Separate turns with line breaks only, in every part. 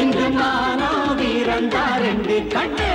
இன்று மானோ வீரந்தா ரெண்டு கண்ணு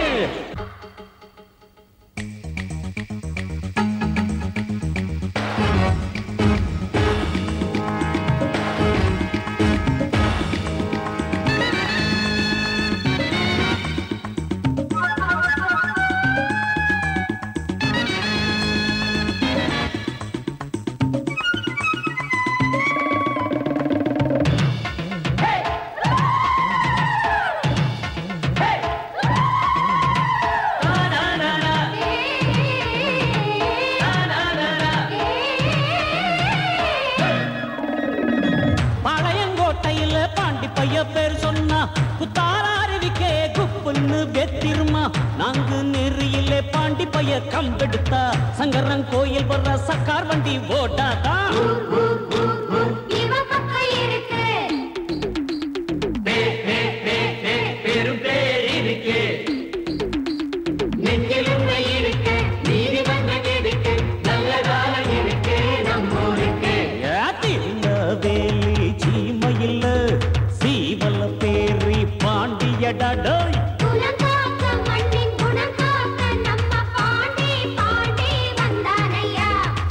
பழையங்கோட்டையில பாண்டி பைய பேர் சொன்னா குத்தார அருவிக்கே குப்புன்னு வெத்திருமா நாங்கு நெறியிலே பாண்டி பைய கம்பெடுத்தா சங்கரன் கோயில் வர்ற சக்கார் வண்டி ஓட்டாதா
இவ பக்கம் இருக்கு
பெரும் பேர் இருக்கு நெஞ்சில் உண்மை இருக்கு நீதிமன்றம் இருக்கு நல்ல காலம் இருக்கு நம்மூருக்கு
திருநவேலி சீமையில் சீவல பேரி பாண்டியடடோய்
குலம் காக்க மண்ணின் குணம் காக்க நம்ம பாண்டி பாண்டி வந்தாரையா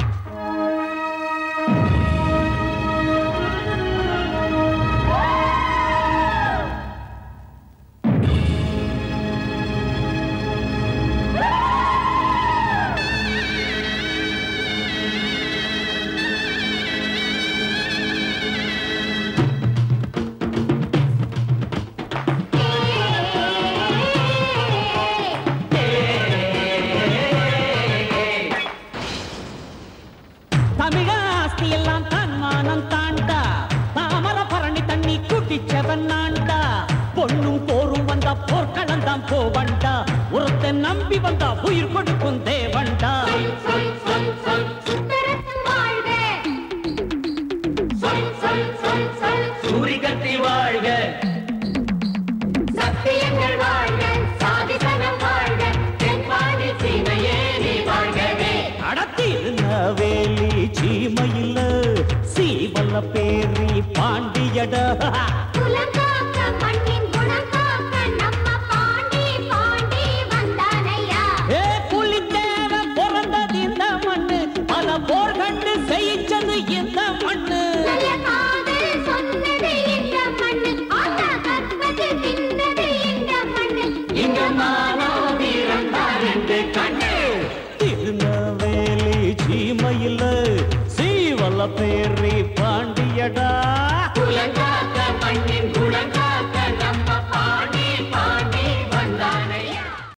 தமிழ ஆஸ்தி எல்லாம் தன்மானம் தாண்டா தாமர பரணி தண்ணி குட்டிச்சவன் நாண்டா பொண்ணும் போரும் வந்தா போர்க்களந்தான் போவண்டா ஒருத்தன் நம்பி வந்தா உயிர் கொடுக்கும் தேவண்டா
சுத்தரத்தும் வாழ்க
சூரிகத்தி வாழ்க
சத்தியங்கள் வாழ்க சாதிசனம் வாழ்க தென்பாண்டி சீமையே நீ வாழ்கவே
அடத்திருநவேலி சீமையில் சீவல பேரி பாண்டியட
குலம்